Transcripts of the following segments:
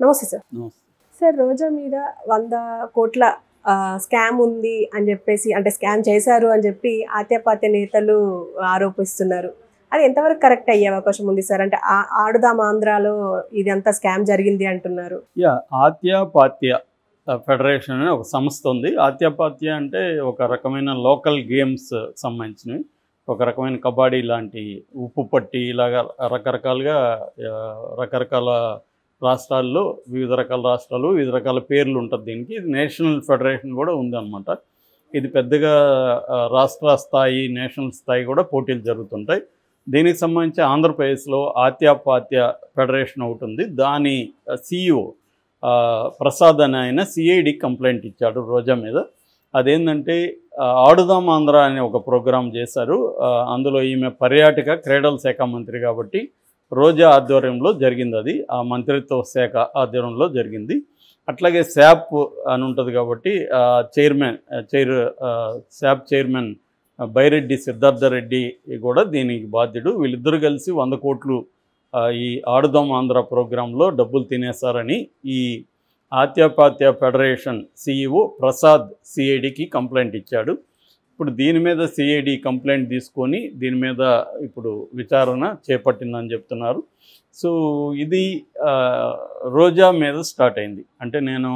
నమస్తే సార్ నమస్తే. సార్ రోజా మీద వంద కోట్ల స్కామ్ ఉంది అని చెప్పేసి అంటే స్కామ్ చేశారు అని చెప్పి ఆత్యపాత్య నేతలు ఆరోపిస్తున్నారు అది ఎంతవరకు కరెక్ట్ అయ్యే అవకాశం ఉంది సార్ అంటే ఆ- ఆడుదాం ఆంధ్రాలో ఇదంతా స్కామ్ జరిగింది అంటున్నారు యా ఆత్యాపాత్య ఫెడరేషన్ అనే ఒక సంస్థ ఉంది ఆత్యాపాత్య అంటే ఒక రకమైన లోకల్ గేమ్స్ సంబంధించినవి ఒక రకమైన కబడ్డీ లాంటి ఉప్పు పట్టి ఇలాగా రకరకాలుగా ఆ, రకరకాల రాష్ట్రాల్లో వివిధ రకాల రాష్ట్రాలు వివిధ రకాల పేర్లు ఉంటుంది దీనికి ఇది నేషనల్ ఫెడరేషన్ కూడా ఉందన్నమాట ఇది పెద్దగా ఆ, రాష్ట్ర స్థాయి నేషనల్ స్థాయి కూడా పోటీలు జరుగుతుంటాయి దీనికి సంబంధించి ఆంధ్రప్రదేశ్లో ఆత్యాపాత్య ఫెడరేషన్ ఒకటి ఉంది దాని సిఇఓ ప్రసాద్ అని ఆయన సిఐడి కంప్లైంట్ ఇచ్చాడు రోజా మీద అదేంటంటే ఆ, ఆడుదాం ఆంధ్ర అనే ఒక ప్రోగ్రాం చేశారు ఆ, అందులో ఈమె పర్యాటక క్రీడల శాఖ మంత్రి కాబట్టి రోజా ఆధ్వర్యంలో జరిగింది అది ఆ మంత్రిత్వ శాఖ ఆధ్వర్యంలో జరిగింది అట్లాగే శాప్ అని ఉంటుంది కాబట్టి ఆ, చైర్మన్ ఆ, చైర్ ఆ, శాప్ చైర్మన్ ఆ, బైరెడ్డి సిద్ధార్థ రెడ్డి కూడా దీనికి బాధ్యుడు వీళ్ళిద్దరూ కలిసి వంద కోట్లు ఆ, ఈ ఆడుదాం ఆంధ్ర ప్రోగ్రాంలో డబ్బులు తినేశారని ఈ ఆత్యాపాత్య ఫెడరేషన్ సిఇఓ ప్రసాద్ సిఐడికి కంప్లైంట్ ఇచ్చాడు ఇప్పుడు దీని మీద సిఐడి కంప్లైంట్ తీసుకొని దీని మీద ఇప్పుడు విచారణ చేపట్టిందని చెప్తున్నారు సో ఇది ఆ, రోజా మీద స్టార్ట్ అయింది అంటే నేను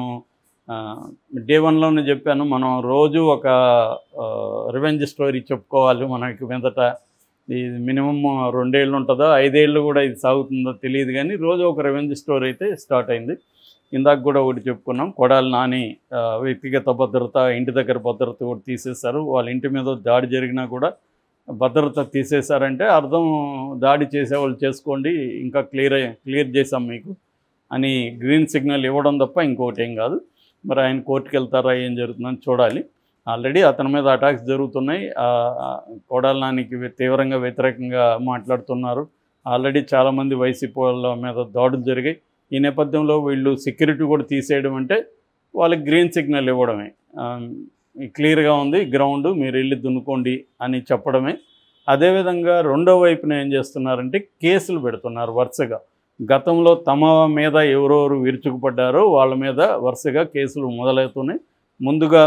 డే వన్లోనే చెప్పాను మనం రోజు ఒక రివెంజ్ స్టోరీ చెప్పుకోవాలి మనకి మీదట ఇది మినిమం రెండేళ్ళు ఉంటుందో ఐదేళ్ళు కూడా ఇది సాగుతుందో తెలియదు కానీ రోజు ఒక రెవెంజ్ స్టోరీ అయితే స్టార్ట్ అయింది ఇందాక కూడా ఒకటి చెప్పుకున్నాం కొడాలి నాని ఆ, వ్యక్తిగత భద్రత ఇంటి దగ్గర భద్రత కూడా తీసేశారు వాళ్ళ ఇంటి మీద దాడి జరిగినా కూడా భద్రత తీసేశారంటే అర్థం దాడి చేసే వాళ్ళు చేసుకోండి ఇంకా క్లియర్ క్లియర్ చేసాం మీకు అని గ్రీన్ సిగ్నల్ ఇవ్వడం తప్ప ఇంకోటి ఏం కాదు మరి ఆయన కోర్టుకు వెళ్తారా ఏం జరుగుతుందని చూడాలి ఆల్రెడీ అతని మీద అటాక్స్ జరుగుతున్నాయి ఆ, ఆ, కొడాలి నానికి వ్య- తీవ్రంగా వ్యతిరేకంగా మాట్లాడుతున్నారు ఆల్రెడీ చాలామంది వైసీపీ వాళ్ళ మీద దాడులు జరిగాయి ఈ నేపథ్యంలో వీళ్ళు సెక్యూరిటీ కూడా తీసేయడం అంటే వాళ్ళకి గ్రీన్ సిగ్నల్ ఇవ్వడమే క్లియర్గా ఉంది గ్రౌండ్ మీరు వెళ్ళి దున్నుకోండి అని చెప్పడమే అదేవిధంగా రెండో వైపున ఏం చేస్తున్నారంటే కేసులు పెడుతున్నారు వరుసగా గతంలో తమ మీద ఎవరెవరు విరుచుకుపడ్డారో వాళ్ళ మీద వరుసగా కేసులు మొదలవుతున్నాయి ముందుగా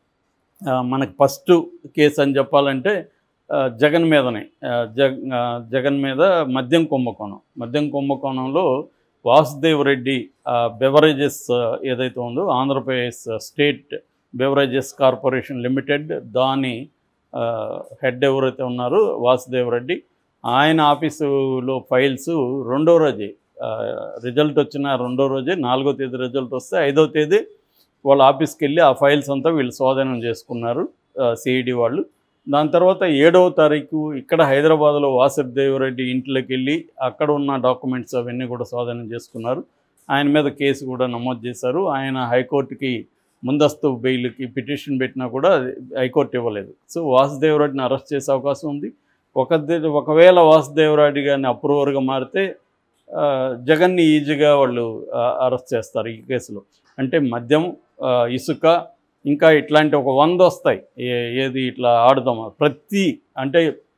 ఆ, మనకు ఫస్ట్ కేసు అని చెప్పాలంటే ఆ, జగన్ మీదనే ఆ, జగ్ ఆ, జగన్ మీద మద్యం కుంభకోణం మద్యం కుంభకోణంలో వాసుదేవ్ రెడ్డి బెవరేజెస్ ఏదైతే ఉందో Andhra Pradesh state beverages corporation limited దాని ఆ, హెడ్ ఎవరైతే ఉన్నారో వాసుదేవ్ రెడ్డి ఆయన ఆఫీసులో ఫైల్స్ రెండో రోజే ఆ, రిజల్ట్ వచ్చిన రెండో రోజే నాలుగో తేదీ రిజల్ట్ వస్తే ఐదో తేదీ వాళ్ళ ఆఫీస్కి వెళ్ళి ఆ ఫైల్స్ అంతా వీళ్ళు స్వాధీనం చేసుకున్నారు సిఐడి వాళ్ళు దాని తర్వాత ఏడవ తారీఖు ఇక్కడ హైదరాబాద్లో వాసుదేవరెడ్డి ఇంట్లోకి వెళ్ళి అక్కడ ఉన్న డాక్యుమెంట్స్ అవన్నీ కూడా స్వాధీనం చేసుకున్నారు ఆయన మీద కేసు కూడా నమోదు చేశారు ఆయన హైకోర్టుకి ముందస్తు బెయిల్కి పిటిషన్ పెట్టినా కూడా అది హైకోర్టు ఇవ్వలేదు సో వాసుదేవరెడ్డిని అరెస్ట్ చేసే అవకాశం ఉంది ఒక ఒకవేళ వాసుదేవరెడ్డి గారిని అప్రూవర్గా మారితే ఆ, జగన్ని ఈజీగా వాళ్ళు అరెస్ట్ చేస్తారు ఈ కేసులో అంటే మద్యం ఆ, ఇసుక ఇంకా ఇట్లాంటి ఒక వంద వస్తాయి ఏ- ఏది ఇట్లా ఆడుదామా ప్రతి అంటే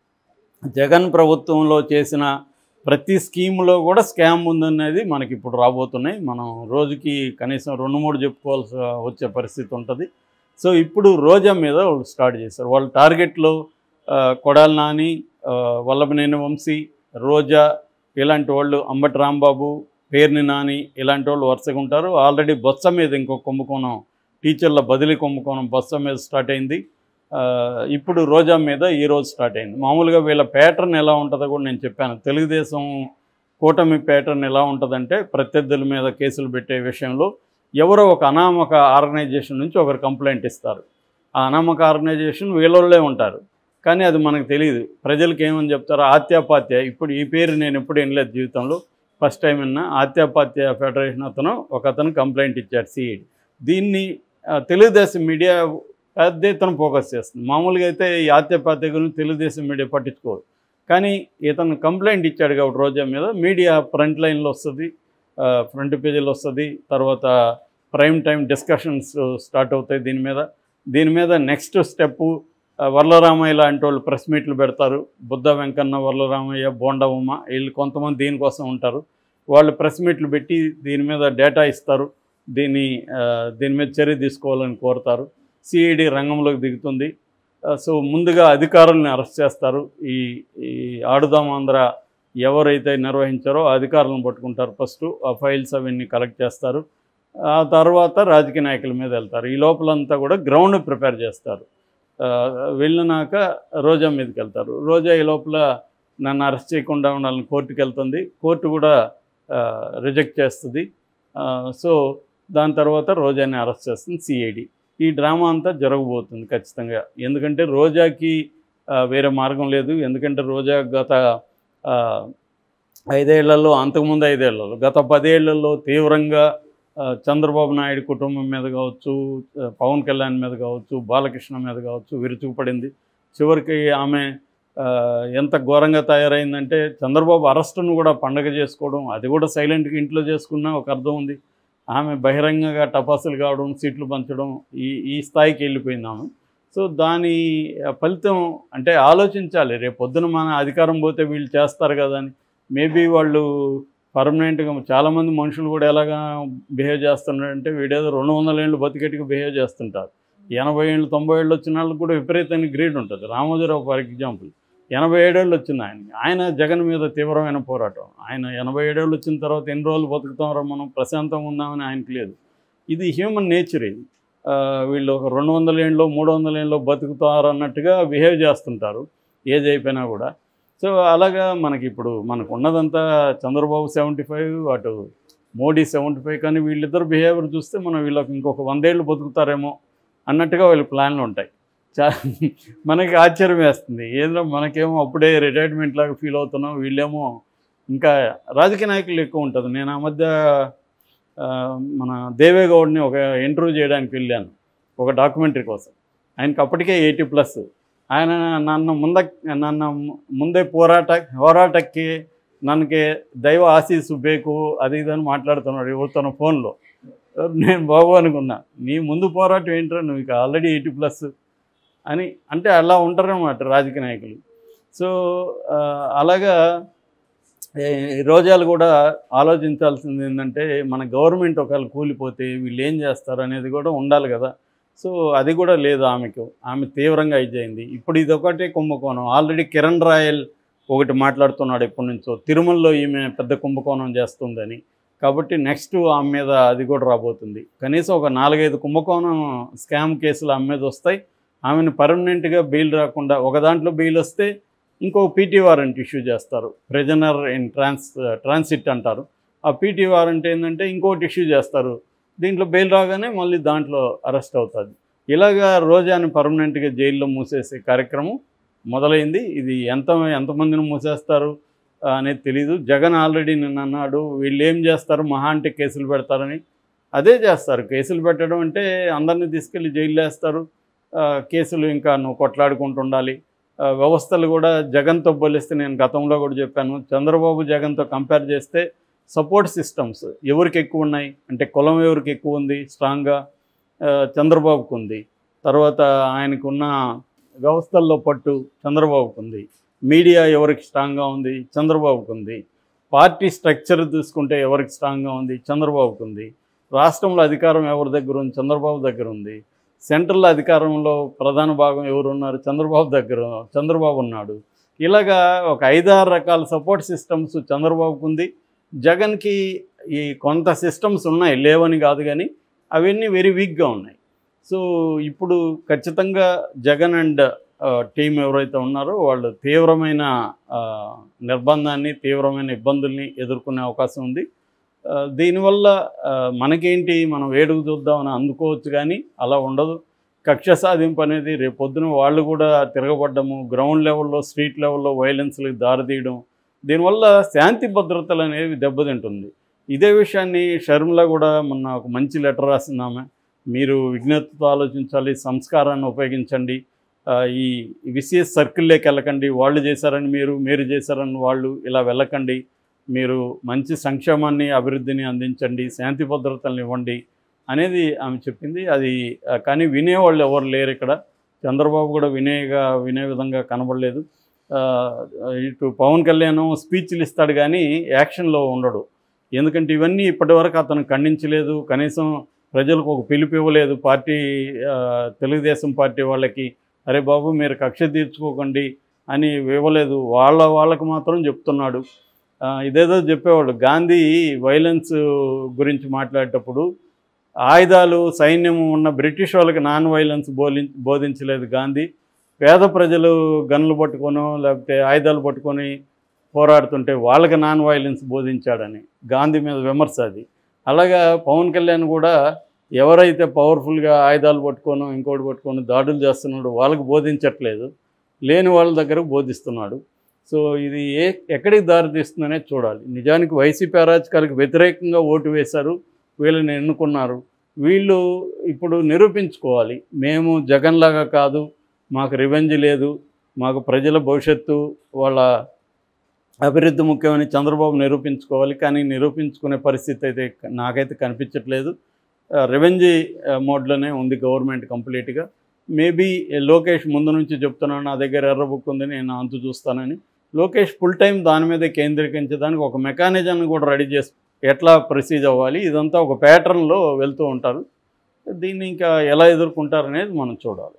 జగన్ ప్రభుత్వంలో చేసిన ప్రతి స్కీమ్లో కూడా స్కామ్ ఉందనేది మనకి ఇప్పుడు రాబోతున్నాయి మనం రోజుకి కనీసం రెండు మూడు చెప్పుకోవాల్సి వచ్చే పరిస్థితి ఉంటుంది సో ఇప్పుడు రోజా మీద వాళ్ళు స్టార్ట్ చేశారు వాళ్ళ టార్గెట్లో ఆ, కొడాలి నాని ఆ, వల్లభనేని వంశీ రోజా ఇలాంటి వాళ్ళు అంబటి రాంబాబు పేర్ని నాని ఇలాంటి వాళ్ళు వరుసగా ఉంటారు ఆల్రెడీ బొత్స మీద ఇంకో కుంభకోణం టీచర్ల బదిలీ కుంభకోణం బొత్స మీద స్టార్ట్ అయింది ఆ, ఇప్పుడు రోజా మీద ఈ రోజు స్టార్ట్ అయింది మామూలుగా వీళ్ళ ప్యాటర్న్ ఎలా ఉంటుందో కూడా నేను చెప్పాను తెలుగుదేశం కూటమి ప్యాటర్న్ ఎలా ఉంటుందంటే ప్రత్యర్థుల మీద కేసులు పెట్టే విషయంలో ఎవరో ఒక అనామక ఆర్గనైజేషన్ నుంచి ఒకరు కంప్లైంట్ ఇస్తారు ఆ అనామక ఆర్గనైజేషన్ వీళ్ళోళ్ళే ఉంటారు కానీ అది మనకు తెలియదు ప్రజలకు ఏమని చెప్తారు ఆత్యాపాత్య ఇప్పుడు ఈ పేరు నేను ఎప్పుడు వినలేదు జీవితంలో ఫస్ట్ టైం విన్నా ఆత్యాపాత్య ఫెడరేషన్ అతను ఒక అతను కంప్లైంట్ ఇచ్చాడు సిఐడి దీన్ని ఆ, తెలుగుదేశం మీడియా పెద్ద ఎత్తున ఫోకస్ చేస్తుంది మామూలుగా అయితే ఈ ఆత్యాపాత్య గురించి తెలుగుదేశం మీడియా పట్టించుకోదు కానీ ఇతను కంప్లైంట్ ఇచ్చాడు కాబట్టి రోజా మీద మీడియా ఫ్రంట్ లైన్లో వస్తుంది ఫ్రంట్ పేజీలో వస్తుంది తర్వాత ప్రైమ్ టైం డిస్కషన్స్ స్టార్ట్ అవుతాయి దీని మీద దీని మీద నెక్స్ట్ స్టెప్ వరలరామయ్య లాంటి వాళ్ళు ప్రెస్ మీట్లు పెడతారు బుద్ధ వెంకన్న వరలరామయ్య బోండవమ్మ వీళ్ళు కొంతమంది దీనికోసం ఉంటారు వాళ్ళు ప్రెస్ మీట్లు పెట్టి దీని మీద డేటా ఇస్తారు దీన్ని ఆ, దీని మీద చర్య తీసుకోవాలని కోరుతారు సిఐడి రంగంలోకి దిగుతుంది ఆ, సో ముందుగా అధికారులను అరెస్ట్ చేస్తారు ఈ ఈ ఆడుదాం ఆంధ్ర ఎవరైతే నిర్వహించారో ఆ అధికారులను పట్టుకుంటారు ఫస్ట్ ఆ ఫైల్స్ అవన్నీ కలెక్ట్ చేస్తారు ఆ తర్వాత రాజకీయ నాయకుల మీద వెళ్తారు ఈ లోపలంతా కూడా గ్రౌండ్ ప్రిపేర్ చేస్తారు ఆ, వెళ్ళినాక రోజా మీదకి వెళ్తారు రోజా ఈ లోపల నన్ను అరెస్ట్ చేయకుండా ఉండాలని కోర్టుకి వెళ్తుంది కోర్టు కూడా రిజెక్ట్ చేస్తుంది ఆ, సో దాని తర్వాత రోజాని అరెస్ట్ చేస్తుంది సిఐడి ఈ డ్రామా అంతా జరగబోతుంది ఖచ్చితంగా ఎందుకంటే రోజాకి ఆ, వేరే మార్గం లేదు ఎందుకంటే రోజా గత ఆ, ఐదేళ్లలో అంతకుముందు ఐదేళ్లలో గత పదేళ్లలో తీవ్రంగా ఆ, చంద్రబాబు నాయుడు కుటుంబం మీద కావచ్చు ఆ, పవన్ కళ్యాణ్ మీద కావచ్చు బాలకృష్ణ మీద కావచ్చు విరుచుకుపడింది చివరికి ఆమె ఆ, ఎంత ఘోరంగా తయారైందంటే చంద్రబాబు అరెస్టును కూడా పండగ చేసుకోవడం అది కూడా సైలెంట్గా ఇంట్లో చేసుకున్నా ఒక అర్థం ఉంది ఆమె బహిరంగంగా టపాసులు కావడం సీట్లు పంచడం ఈ ఈ స్థాయికి వెళ్ళిపోయింది ఆమె సో దాని ఫలితం అంటే ఆలోచించాలి రేపు పొద్దున మన అధికారం పోతే వీళ్ళు చేస్తారు కదా అని మేబీ వాళ్ళు పర్మనెంట్గా చాలామంది మనుషులు కూడా ఎలాగా బిహేవ్ చేస్తున్నారంటే వీడేదో రెండు వందల ఏళ్ళు బతికెట్టుగా బిహేవ్ చేస్తుంటారు ఎనభై ఏళ్ళు తొంభై ఏళ్ళు వచ్చిన వాళ్ళకి కూడా విపరీతమైన గ్రీడ్ ఉంటుంది రామోజీరావు ఫర్ ఎగ్జాంపుల్ ఎనభై ఏడేళ్ళు వచ్చింది ఆయన ఆయన జగన్ మీద తీవ్రమైన పోరాటం ఆయన ఎనభై ఏడేళ్ళు వచ్చిన తర్వాత ఎన్ని రోజులు బతుకుతామో మనం ప్రశాంతంగా ఉందామని ఆయనకి లేదు ఇది హ్యూమన్ నేచర్ ఇది ఆ, వీళ్ళు ఒక రెండు వందల ఏళ్ళు మూడు వందల ఏళ్ళు బతుకుతారు అన్నట్టుగా బిహేవ్ చేస్తుంటారు ఏజ్ అయిపోయినా కూడా సో అలాగా మనకి ఇప్పుడు మనకు ఉన్నదంతా చంద్రబాబు సెవెంటీ ఫైవ్ అటు మోడీ సెవెంటీ ఫైవ్ కానీ వీళ్ళిద్దరు బిహేవియర్ చూస్తే మనం వీళ్ళకి ఇంకొక వందేళ్ళు బతుకుతారేమో అన్నట్టుగా వీళ్ళ ప్లాన్లు ఉంటాయి చా మనకి ఆశ్చర్యం వేస్తుంది ఏదో మనకేమో అప్పుడే రిటైర్మెంట్ లాగా ఫీల్ అవుతున్నాం వీళ్ళేమో ఇంకా రాజకీయ నాయకులు ఎక్కువ ఉంటుంది నేను ఆ మధ్య ఆ, మన దేవేగౌడ్ని ఒక ఇంటర్వ్యూ చేయడానికి వెళ్ళాను ఒక డాక్యుమెంటరీ కోసం ఆయనకి అప్పటికే ఎయిటీ ప్లస్ ఆయన నన్ను ముంద నన్ను ముందే పోరాట పోరాటಕ್ಕೆ ನನಗೆ దైవ ఆశీస్సు బేకు అది ఇది అని మాట్లాడుతున్నాడు ఎవరితోనో ఫోన్లో నేను బాబు అనుకున్నా నీ ముందు పోరాటం ఏంటో నువ్వు ఇక ఆల్రెడీ ఎయిటీ ప్లస్ అని అంటే అలా ఉంటారన్నమాట రాజకీయ నాయకులు సో ఆ, అలాగా ఏ, ఈ రోజాలు కూడా ఆలోచించాల్సింది ఏంటంటే మన గవర్నమెంట్ ఒకవేళ కూలిపోతే వీళ్ళు ఏం చేస్తారు అనేది కూడా ఉండాలి కదా సో అది కూడా లేదు ఆమెకు ఆమె తీవ్రంగా ఇదైంది ఇప్పుడు ఇది ఒకటే కుంభకోణం ఆల్రెడీ కిరణ్ రాయల్ ఒకటి మాట్లాడుతున్నాడు ఎప్పటి నుంచో తిరుమలలో ఈమె పెద్ద కుంభకోణం చేస్తుందని కాబట్టి నెక్స్ట్ ఆమె మీద అది కూడా రాబోతుంది కనీసం ఒక నాలుగైదు కుంభకోణం స్కామ్ కేసులు ఆమె మీద వస్తాయి ఆమెను పర్మనెంట్గా బెయిల్ రాకుండా ఒక దాంట్లో బెయిల్ వస్తే ఇంకో పీటీ వారెంట్ ఇష్యూ చేస్తారు ప్రెజనర్ ఇన్ ట్రాన్స్ ట్రాన్సిట్ అంటారు ఆ పీటీ వారెంట్ ఏంటంటే ఇంకోటి ఇష్యూ చేస్తారు దీంట్లో బెయిల్ రాగానే మళ్ళీ దాంట్లో అరెస్ట్ అవుతుంది ఇలాగా రోజాని పర్మనెంట్గా జైల్లో మూసేసే కార్యక్రమం మొదలైంది ఇది ఎంత ఎంతమందిని మూసేస్తారు ఆ, అనేది తెలీదు జగన్ ఆల్రెడీ నిన్న అన్నాడు వీళ్ళు ఏం చేస్తారు మహా అంటే కేసులు పెడతారని అదే చేస్తారు కేసులు పెట్టడం అంటే అందరినీ తీసుకెళ్ళి జైలు వేస్తారు ఆ, కేసులు ఇంకా నువ్వు కొట్లాడుకుంటూ ఉండాలి ఆ, వ్యవస్థలు కూడా జగన్తో పోలిస్తే నేను గతంలో కూడా చెప్పాను చంద్రబాబు జగన్తో కంపేర్ చేస్తే సపోర్ట్ సిస్టమ్స్ ఎవరికి ఎక్కువ ఉన్నాయి అంటే కులం ఎవరికి ఎక్కువ ఉంది స్ట్రాంగ్గా ఆ, చంద్రబాబుకు ఉంది తర్వాత ఆయనకున్న వ్యవస్థల్లో పట్టు చంద్రబాబుకు ఉంది మీడియా ఎవరికి స్ట్రాంగ్గా ఉంది చంద్రబాబుకు ఉంది పార్టీ స్ట్రక్చర్ తీసుకుంటే ఎవరికి స్ట్రాంగ్గా ఉంది చంద్రబాబుకు ఉంది రాష్ట్రంలో అధికారం ఎవరి దగ్గర ఉంది చంద్రబాబు దగ్గర ఉంది సెంట్రల్ అధికారంలో ప్రధాన భాగం ఎవరు ఉన్నారు చంద్రబాబు దగ్గర చంద్రబాబు ఉన్నాడు ఇలాగా ఒక ఐదారు రకాల సపోర్ట్ సిస్టమ్స్ చంద్రబాబుకు ఉంది జగన్కి ఈ కొంత సిస్టమ్స్ ఉన్నాయి లేవని కాదు కానీ అవన్నీ వెరీ వీక్గా ఉన్నాయి సో ఇప్పుడు ఖచ్చితంగా జగన్ అండ్ టీం ఎవరైతే ఉన్నారో వాళ్ళు తీవ్రమైన ఆ, నిర్బంధాన్ని తీవ్రమైన ఇబ్బందుల్ని ఎదుర్కొనే అవకాశం ఉంది ఆ, దీనివల్ల ఆ, మనకేంటి మనం వేడుకు చూద్దామని అందుకోవచ్చు కానీ అలా ఉండదు కక్ష సాధింపు అనేది రేపు పొద్దున వాళ్ళు కూడా తిరగబడ్డము గ్రౌండ్ లెవెల్లో స్ట్రీట్ లెవెల్లో వైలెన్స్లకు దారితీయడం దీనివల్ల శాంతి భద్రతలు అనేవి దెబ్బతింటుంది ఇదే విషయాన్ని షర్మిల కూడా మొన్న ఒక మంచి లెటర్ రాసింది ఆమె మీరు విజ్ఞతతో ఆలోచించాలి సంస్కారాన్ని ఉపయోగించండి ఆ, ఈ విసిఎస్ సర్కిల్లోకి వెళ్ళకండి వాళ్ళు చేశారని మీరు మీరు చేశారని వాళ్ళు ఇలా వెళ్ళకండి మీరు మంచి సంక్షేమాన్ని అభివృద్ధిని అందించండి శాంతి భద్రతలను ఇవ్వండి అనేది ఆమె చెప్పింది అది ఆ, కానీ వినేవాళ్ళు ఎవరు లేరు ఇక్కడ చంద్రబాబు కూడా వినేగా వినే విధంగా కనబడలేదు ఆ, ఇటు పవన్ కళ్యాణ్ స్పీచ్లు ఇస్తాడు కానీ యాక్షన్లో ఉండడు ఎందుకంటే ఇవన్నీ ఇప్పటివరకు అతను ఖండించలేదు కనీసం ప్రజలకు ఒక పిలుపు ఇవ్వలేదు పార్టీ ఆ, తెలుగుదేశం పార్టీ వాళ్ళకి అరే బాబు మీరు కక్ష తీర్చుకోకండి అని ఇవ్వలేదు వాళ్ళ వాళ్ళకు మాత్రం చెప్తున్నాడు ఆ, ఇదేదో చెప్పేవాడు గాంధీ వైలెన్స్ గురించి మాట్లాడేటప్పుడు ఆయుధాలు సైన్యము ఉన్న బ్రిటిష్ వాళ్ళకి నాన్ వైలెన్స్ బోధి బోధించలేదు గాంధీ పేద ప్రజలు గన్లు పట్టుకొనో లేకపోతే ఆయుధాలు పట్టుకొని పోరాడుతుంటే వాళ్ళకి నాన్ వైలెన్స్ బోధించాడని గాంధీ మీద విమర్శ అది అలాగా పవన్ కళ్యాణ్ కూడా ఎవరైతే పవర్ఫుల్గా ఆయుధాలు పట్టుకోను ఇంకోటి పట్టుకొని దాడులు చేస్తున్నాడో వాళ్ళకి బోధించట్లేదు లేని వాళ్ళ దగ్గర బోధిస్తున్నాడు సో ఇది ఏ ఎక్కడికి దారితీస్తుందనే చూడాలి నిజానికి వైసీపీ అరాచకాలకు వ్యతిరేకంగా ఓటు వేశారు వీళ్ళని ఎన్నుకున్నారు వీళ్ళు ఇప్పుడు నిరూపించుకోవాలి మేము జగన్లాగా కాదు మాకు రివెంజ్ లేదు మాకు ప్రజల భవిష్యత్తు వాళ్ళ అభివృద్ధి ముఖ్యమని చంద్రబాబు నిరూపించుకోవాలి కానీ నిరూపించుకునే పరిస్థితి అయితే నాకైతే కనిపించట్లేదు రెవెంజ్ మోడ్లోనే ఉంది గవర్నమెంట్ కంప్లీట్గా మేబీ లోకేష్ ముందు నుంచి చెప్తున్నాను నా దగ్గర ఎర్ర బుక్ ఉంది నేను అంతు చూస్తానని లోకేష్ ఫుల్ టైం దాని మీదే కేంద్రీకరించడానికి ఒక మెకానిజాన్ని కూడా రెడీ చేసి ఎట్లా ప్రొసీజ్ అవ్వాలి ఇదంతా ఒక ప్యాటర్న్లో వెళ్తూ ఉంటారు దీన్ని ఇంకా ఎలా ఎదుర్కొంటారనేది మనం చూడాలి